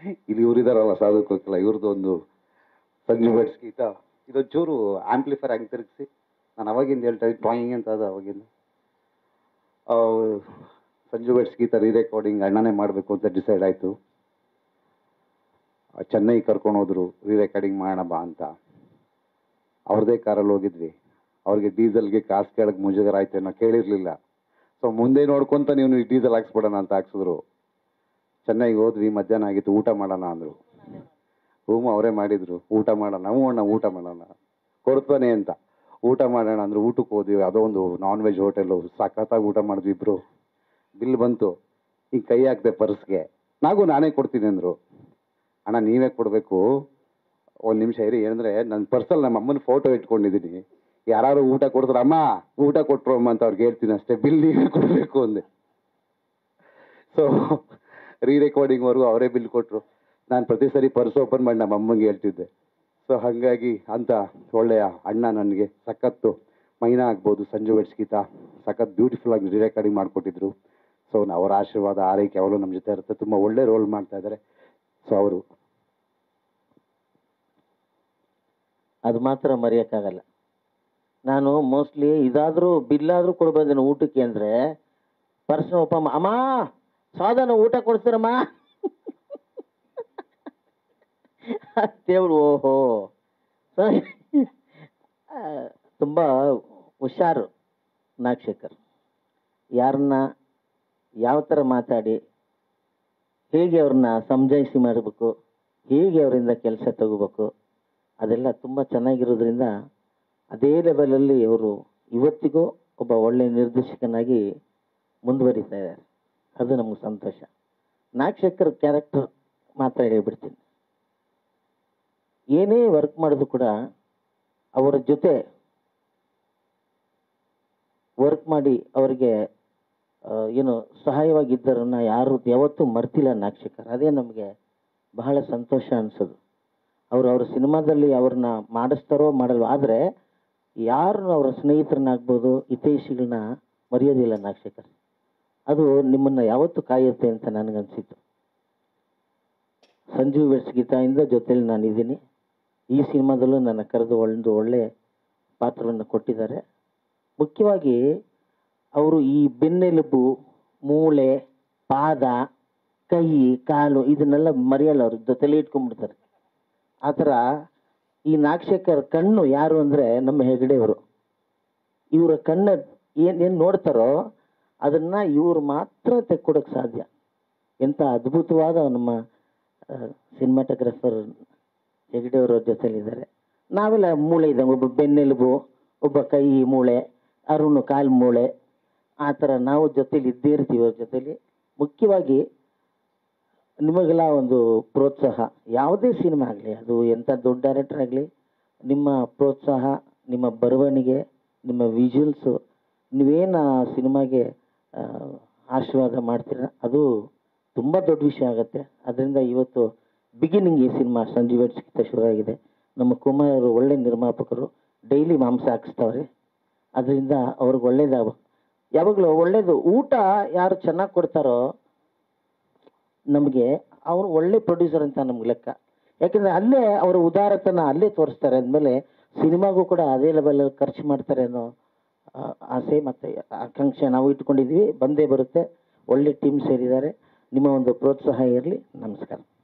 ಇಲ್ಲಿ ಇವರಿದಾರಲ್ಲ ಸಾಧಕಲ್ಲ ಇವ್ರದ್ದು ಒಂದು ಸಂಜು ಬಟ್ಸ್ ಗೀತ ಇದೊಂಚೂರು ಆಂಪ್ಲಿಫೈರ್ ಹಂಗೆ ತಿರುಗಿಸಿ ನಾನು ಅವಾಗಿಂದ ಹೇಳ್ತಾ ಇದ್ದೆ ಡ್ರಾಯಿಂಗ್ ಅಂತ ಅದು ಅವಾಗಿಂದ ಆ, ಸಂಜು ಬಟ್ಸ್ ಗೀತ ರೀ ರೆಕಾರ್ಡಿಂಗ್ ಅಣ್ಣನೇ ಮಾಡಬೇಕು ಅಂತ ಡಿಸೈಡ್ ಆಯಿತು ಚೆನ್ನೈ ಕರ್ಕೊಂಡು ಹೋದ್ರು ರೀ ರೆಕಾರ್ಡಿಂಗ್ ಮಾಡೋಣ ಬಾ ಅಂತ ಅವ್ರದ್ದೇ ಕಾರಲ್ಲಿ ಹೋಗಿದ್ವಿ ಅವ್ರಿಗೆ ಡೀಸೆಲ್ಗೆ ಕಾಸು ಕೇಳಕ್ಕೆ ಮುಜುಗರ ಆಯ್ತು ನಾವು ಕೇಳಿರಲಿಲ್ಲ ಸೊ ಮುಂದೆ ನೋಡ್ಕೊಂತ ನೀವು ಡೀಸೆಲ್ ಹಾಕ್ಸ್ಬಿಡೋಣ ಅಂತ ಹಾಕ್ಸಿದ್ರು ಚೆನ್ನೈಗೆ ಹೋದ್ವಿ ಮಧ್ಯಾಹ್ನ ಆಗಿತ್ತು ಊಟ ಮಾಡೋಣ ಅಂದರು ರೂಮ್ ಅವರೇ ಮಾಡಿದ್ರು ಊಟ ಮಾಡೋಣ ಹ್ಞೂ ಅಣ್ಣ ಊಟ ಮಾಡೋಣ ಕೊಡ್ತಾನೆ ಅಂತ ಊಟ ಮಾಡೋಣ ಅಂದ್ರೆ ಊಟಕ್ಕೆ ಹೋದ್ವಿ ಅದೋ ಒಂದು ನಾನ್ ವೆಜ್ ಹೋಟೆಲು ಸಖತ್ತಾಗಿ ಊಟ ಮಾಡಿದ್ವಿ ಇಬ್ರು ಬಿಲ್ ಬಂತು ಈಗ ಕೈ ಹಾಕ್ದೆ ಪರ್ಸ್ಗೆ ನಾಗೂ ನಾನೇ ಕೊಡ್ತೀನಿ ಅಂದರು ಅಣ್ಣ ನೀವೇ ಕೊಡಬೇಕು ಒಂದು ನಿಮಿಷ ಇರಿ ಏನಂದ್ರೆ ನನ್ನ ಪರ್ಸಲ್ಲಿ ನಮ್ಮ ಅಮ್ಮನ ಫೋಟೋ ಇಟ್ಕೊಂಡಿದ್ದೀನಿ ಯಾರು ಊಟ ಕೊಡ್ತಾರೆ ಅಮ್ಮ ಊಟ ಕೊಟ್ರು ಅಮ್ಮ ಅಂತ ಅವ್ರಿಗೆ ಹೇಳ್ತೀನಿ ಅಷ್ಟೇ ಬಿಲ್ ನೀವೇ ಕೊಡಬೇಕು ಅಂದೆ ಸೊ ರೀ ರೆಕಾರ್ಡಿಂಗ್ವರೆಗೂ ಅವರೇ ಬಿಲ್ ಕೊಟ್ಟರು ನಾನು ಪ್ರತಿ ಸರಿ ಪರ್ಸ್ ಓಪನ್ ಮಾಡಿ ನಮ್ಮ ಅಮ್ಮಂಗೆ ಹೇಳ್ತಿದ್ದೆ ಸೊ ಹಾಗಾಗಿ ಅಂತ ಒಳ್ಳೆಯ ಅಣ್ಣ ನನಗೆ ಸಖತ್ತು ಮೈನಾ ಆಗ್ಬೋದು ಸಂಜು ವೆಟ್ಸ್ ಗೀತಾ ಸಖತ್ ಬ್ಯೂಟಿಫುಲ್ ಆಗಿ ರೀ ರೆಕಾರ್ಡಿಂಗ್ ಮಾಡಿಕೊಟ್ಟಿದ್ರು ಸೊ ಅವರ ಆಶೀರ್ವಾದ ಆರೈಕೆ ಯಾವಾಗಲೂ ನಮ್ಮ ಜೊತೆ ಇರುತ್ತೆ ತುಂಬ ಒಳ್ಳೆ ರೋಲ್ ಮಾಡ್ತಾ ಇದ್ದಾರೆ ಸೊ ಅವರು ಅದು ಮಾತ್ರ ಮರೆಯೋಕ್ಕಾಗಲ್ಲ ನಾನು ಮೋಸ್ಟ್ಲಿ ಇದಾದರೂ ಬಿಲ್ಲಾದರೂ ಕೊಡ್ಬೋದೇನೋ ಊಟಕ್ಕೆ ಅಂದರೆ ಪರ್ಸ್ನ ಒಪ್ಪ ಅಮ್ಮ ಸಾಧನ ಊಟ ಕೊಡ್ತೀರಮ್ಮ ದೇವ್ರು ಓಹೋ ಸೊ ತುಂಬ ಹುಷಾರು ನಾಗಶೇಖರ್ ಯಾರನ್ನ ಯಾವ ಥರ ಮಾತಾಡಿ ಹೇಗೆ ಅವ್ರನ್ನ ಸಮಜಾಯಿಸಿ ಮಾಡಬೇಕು ಹೇಗೆ ಅವರಿಂದ ಕೆಲಸ ತಗೋಬೇಕು ಅದೆಲ್ಲ ತುಂಬ ಚೆನ್ನಾಗಿರೋದ್ರಿಂದ ಅದೇ ಲೆವೆಲಲ್ಲಿ ಅವರು ಇವತ್ತಿಗೂ ಒಬ್ಬ ಒಳ್ಳೆಯ ನಿರ್ದೇಶಕನಾಗಿ ಮುಂದುವರಿತಾ ಇದ್ದಾರೆ ಅದು ನಮ್ಗೆ ಸಂತೋಷ ನಾಗಶೇಖರ್ ಕ್ಯಾರೆಕ್ಟರ್ ಮಾತ್ರ ಹೇಳ್ಬಿಡ್ತೀನಿ ಏನೇ ವರ್ಕ್ ಮಾಡಿದ್ರು ಕೂಡ ಅವರ ಜೊತೆ ವರ್ಕ್ ಮಾಡಿ ಅವರಿಗೆ ಆ, ಏನು ಸಹಾಯವಾಗಿದ್ದರನ್ನ ಯಾರು ಯಾವತ್ತೂ ಮರ್ತಿಲ್ಲ ನಾಗಶೇಖರ್ ಅದೇ ನಮಗೆ ಬಹಳ ಸಂತೋಷ ಅನಿಸೋದು ಅವರು ಅವ್ರ ಸಿನಿಮಾದಲ್ಲಿ ಅವ್ರನ್ನ ಮಾಡಿಸ್ತಾರೋ ಮಾಡಲ್ವೋ ಆದರೆ ಯಾರು ಅವರ ಸ್ನೇಹಿತರನ್ನಾಗ್ಬೋದು ಹಿತೈಷಿಗಳನ್ನ ಮರೆಯೋದಿಲ್ಲ ನಾಗಶೇಖರ್ ಅದು ನಿಮ್ಮನ್ನು ಯಾವತ್ತೂ ಕಾಯುತ್ತೆ ಅಂತ ನನಗನ್ಸಿತ್ತು ಸಂಜೀವ್ ವೆಟ್ಸ್ ಗೀತಾಯಿಂದ ಜೊತೆಲಿ ನಾನಿದ್ದೀನಿ ಈ ಸಿನಿಮಾದಲ್ಲೂ ನನ್ನ ಕರೆದು ಒಂದು ಒಳ್ಳೆ ಪಾತ್ರವನ್ನು ಕೊಟ್ಟಿದ್ದಾರೆ ಮುಖ್ಯವಾಗಿ ಅವರು ಈ ಬೆನ್ನೆಲುಬು ಮೂಳೆ ಪಾದ ಕೈ ಕಾಲು ಇದನ್ನೆಲ್ಲ ಮರೆಯಲ್ಲ ಅವ್ರ ಜೊತೆಲಿ ಇಟ್ಕೊಂಡ್ಬಿಡ್ತಾರೆ ಆ ಥರ ಈ ನಾಗಶೇಖರ್ ಕಣ್ಣು ಯಾರು ಅಂದರೆ ನಮ್ಮ ಹೆಗಡೆಯವರು ಇವರ ಕಣ್ಣ ಏನೇನು ನೋಡ್ತಾರೋ ಅದನ್ನ ಇವ್ರು ಮಾತ್ರ ತೆಕ್ಕೊಡೋಕೆ ಸಾಧ್ಯ ಎಂಥ ಅದ್ಭುತವಾದ ನಮ್ಮ ಸಿನಿಮಾಟೋಗ್ರಫರ್ ಹೆಗಡೆಯವರ ಜೊತೆಲಿದ್ದಾರೆ ನಾವೆಲ್ಲ ಮೂಳೆ ಇದ್ದಂಗೆ ಒಬ್ಬ ಬೆನ್ನೆಲುಬು ಒಬ್ಬ ಕೈ ಮೂಳೆ ಅರುಣ್ ಕಾಲು ಮೂಳೆ ಆ ಥರ ನಾವು ಜೊತೆಲಿ ಇದ್ದೇ ಇರ್ತೀವಿ ಅವ್ರ ಜೊತೆಲಿ ಮುಖ್ಯವಾಗಿ ನಿಮಗೆಲ್ಲ ಒಂದು ಪ್ರೋತ್ಸಾಹ ಯಾವುದೇ ಸಿನಿಮಾ ಆಗಲಿ ಅದು ಎಂಥ ದೊಡ್ಡ ಡೈರೆಕ್ಟರ್ ಆಗಲಿ ನಿಮ್ಮ ಪ್ರೋತ್ಸಾಹ ನಿಮ್ಮ ಬರವಣಿಗೆ ನಿಮ್ಮ ವಿಜುವಲ್ಸು ನೀವೇನು ಆ ಸಿನಿಮಾಗೆ ಆ, ಆಶೀರ್ವಾದ ಮಾಡ್ತೀರ ಅದು ತುಂಬ ದೊಡ್ಡ ವಿಷಯ ಆಗುತ್ತೆ ಅದರಿಂದ ಇವತ್ತು ಬಿಗಿನಿಂಗ್ ಈ ಸಿನಿಮಾ ಸಂಜೀವ್ ವೆಟ್ಸ್ಗಿಂತ ಶುರುವಾಗಿದೆ ನಮ್ಮ ಕುಮಾರ್ ಅವರು ಒಳ್ಳೆ ನಿರ್ಮಾಪಕರು ಡೈಲಿ ಮಾಂಸ ಹಾಕಿಸ್ತವ್ರೆ ಅದರಿಂದ ಅವ್ರಿಗೆ ಒಳ್ಳೇದಾಗ ಯಾವಾಗಲೂ ಒಳ್ಳೇದು ಊಟ ಯಾರು ಚೆನ್ನಾಗಿ ಕೊಡ್ತಾರೋ ನಮಗೆ ಅವರು ಒಳ್ಳೆ ಪ್ರೊಡ್ಯೂಸರ್ ಅಂತ ನಮ್ಗೆ ಲೆಕ್ಕ ಯಾಕಂದ್ರೆ ಅಲ್ಲೇ ಅವರ ಉದಾರತನ ಅಲ್ಲೇ ತೋರಿಸ್ತಾರೆ ಅಂದಮೇಲೆ ಸಿನಿಮಾಗೂ ಕೂಡ ಅದೇ ಲೆವೆಲ್ ಖರ್ಚು ಮಾಡ್ತಾರೆ ಅನ್ನೋ ಆ, ಆಸೆ ಮತ್ತು ಆಕಾಂಕ್ಷೆ ನಾವು ಇಟ್ಕೊಂಡಿದ್ವಿ ಬಂದೇ ಬರುತ್ತೆ ಒಳ್ಳೆ ಟೀಮ್ ಸೇರಿದ್ದಾರೆ ನಿಮ್ಮ ಒಂದು ಪ್ರೋತ್ಸಾಹ ಇರಲಿ ನಮಸ್ಕಾರ